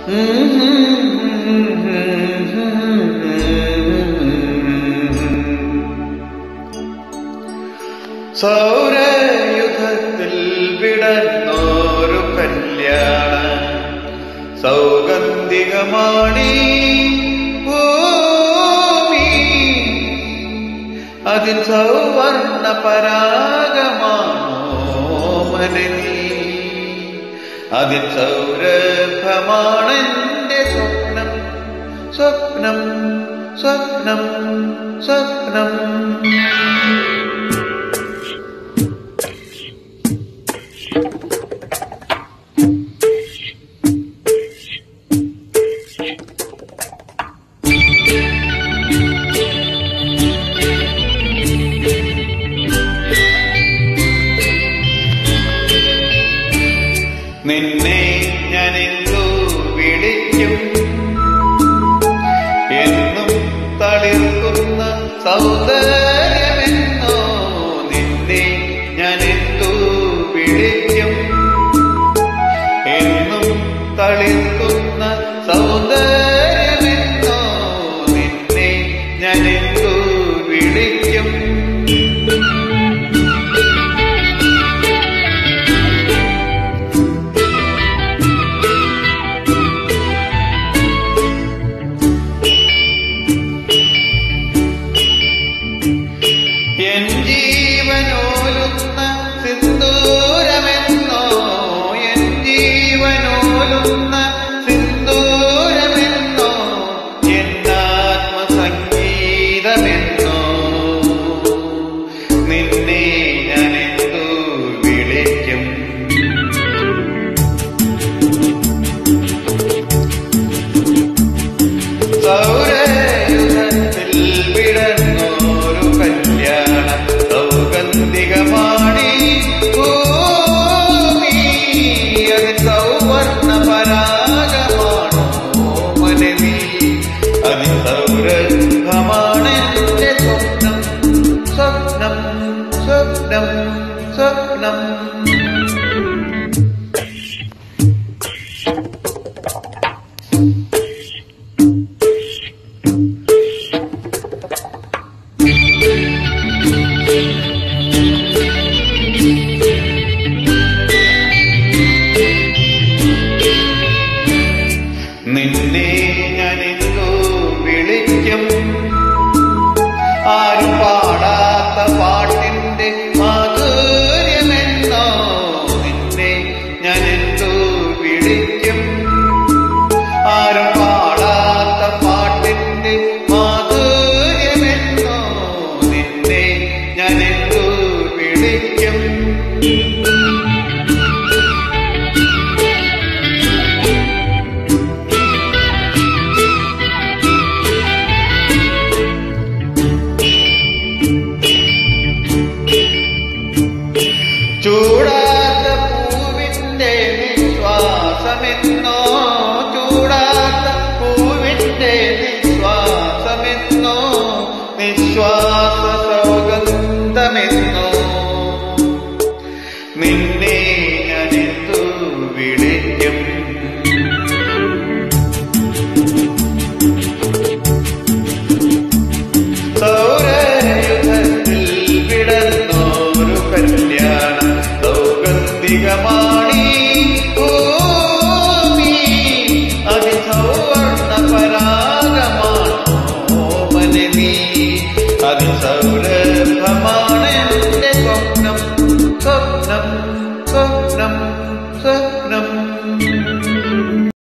സൗരയുധത്തിൽ വിടന്നോരു കല്യാണ സൗഗന്ധികമാണി ഭൂമി അതിൽ സൗവർണ പരാഗമാണോ മനനീ അതിൽ സൗരഭമാണെന്റെ സ്വപ്നം സ്വപ്നം സ്വപ്നം സ്വപ്നം നിന്നെ ഞാനെന്തോ വിളിക്കും എന്നും തളിർക്കുന്ന സൗന്ദര്യമെന്നോ നിന്നെ ഞാനെന്തോ വിളിക്കും എന്നും തളിർക്കുന്ന സൗന്ദര്യമെന്നോ നിന്നെ ഞാനെന്തോ വിളിക്കും എൻ ജീവനോലുന്ന സിന്ദൂരമെന്നോ എൻ ജീവനോലുന്ന സിന്ദൂരമെന്നോ എന്നാത്മസംഗീതമെന്നോ നിന്നെ ഞാനെന്തോ വിളിക്കും സൗരയുധത്തിൽ വിടന്നോരു കല്യാണ സൗഗന്ധികമാണി ഭൂമി അതിൽ സൗവർണ പരാഗമാണോ മനവി അതിൽ സൗരഭമാണ് എന്റെ സ്വപ്നം സ്വപ്നം സ്വപ്നം സ്വപ്നം നിന്നെ ഞാനെന്തോ വിളിക്കും ആരും പാടാത്ത പാട്ടിന്റെ മാധുര്യമെന്നോ നിന്നെ ഞാനെന്തോ വിളിക്കും ആരും പാടാത്ത പാട്ടിന്റെ മാധുര്യമെന്നോ നിന്നെ ഞാനെന്തോ വിളിക്കും ചൂടാത്ത പൂവിന്റെ നിശ്വാസമെന്നോ ചൂടാത്ത പൂവിന്റെ നിശ്വാസമെന്നോ നിശ്വാസ സൗഗന്ധമെന്നോ നിന്നെ ഞാനെന്തു വിളിക്കും സൗരയുധത്തിൽ വിടന്നോരു കല്യാണ സൗഗന്ധികമാണി ഭൂമി അതിൽ സൗവർണ പരാഗമാണോ മനനീ അതിൽ സൗര